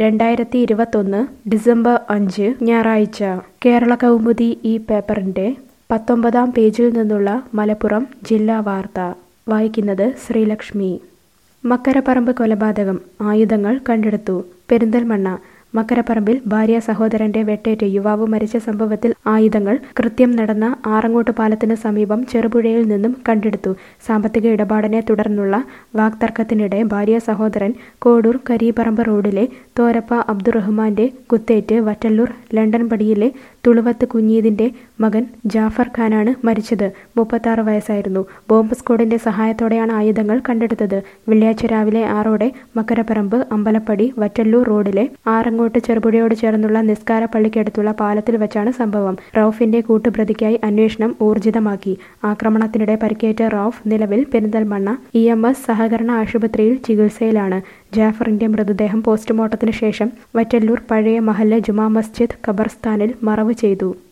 രണ്ടായിരത്തി ഇരുപത്തൊന്ന് ഡിസംബർ അഞ്ച് ഞായറാഴ്ച കേരള കൗമുദി ഈ പേപ്പറിന്റെ പത്തൊമ്പതാം പേജിൽ നിന്നുള്ള മലപ്പുറം ജില്ലാ വാർത്ത വായിക്കുന്നത് ശ്രീലക്ഷ്മി മക്കരപ്പറമ്പ് കൊലപാതകം ആയുധങ്ങൾ കണ്ടെടുത്തു പെരിന്തൽമണ്ണ മക്കരപ്പറമ്പിൽ ഭാര്യ സഹോദരന്റെ വെട്ടേറ്റ് യുവാവ് മരിച്ച സംഭവത്തിൽ ആയുധങ്ങൾ കൃത്യം നടന്ന ആറങ്ങോട്ട് പാലത്തിന് സമീപം ചെറുപുഴയിൽ നിന്നും കണ്ടെടുത്തു സാമ്പത്തിക ഇടപാടിനെ തുടർന്നുള്ള വാക്തർക്കത്തിനിടെ ഭാര്യ സഹോദരൻ കോഡൂർ കരീപറമ്പ് റോഡിലെ തോരപ്പ അബ്ദുറഹ്മാന്റെ കുത്തേറ്റ് വറ്റല്ലൂർ ലണ്ടൻ പടിയിലെ തുളുവത്ത് കുഞ്ഞീദിന്റെ മകൻ ജാഫർ ഖാനാണ് മരിച്ചത് മുപ്പത്താറ് വയസ്സായിരുന്നു ബോംബ് സ്ക്വാഡിന്റെ സഹായത്തോടെയാണ് ആയുധങ്ങൾ കണ്ടെടുത്തത് വെള്ളിയാഴ്ച രാവിലെ ആറോടെ മക്കരപ്പറമ്പ് അമ്പലപ്പടി വറ്റല്ലൂർ റോഡിലെ ആറങ്ങോട്ട് ചെറുപുഴയോട് ചേർന്നുള്ള നിസ്കാര പള്ളിക്കടുത്തുള്ള പാലത്തിൽ വെച്ചാണ് സംഭവം റൌഫിന്റെ കൂട്ടുപ്രതിക്കായി അന്വേഷണം ഊർജിതമാക്കി ആക്രമണത്തിനിടെ പരിക്കേറ്റ റൌഫ് നിലവിൽ പെരിന്തൽമണ്ണ ഇ എം എസ് സഹകരണ ആശുപത്രിയിൽ ചികിത്സയിലാണ് ജാഫറിന്റെ മൃതദേഹം പോസ്റ്റ്മോർട്ടത്തിന് ശേഷം വറ്റല്ലൂർ പഴയ മഹല്ല് ജുമാ മസ്ജിദ് ഖബർസ്ഥാനിൽ മറവ് ചെയ്തു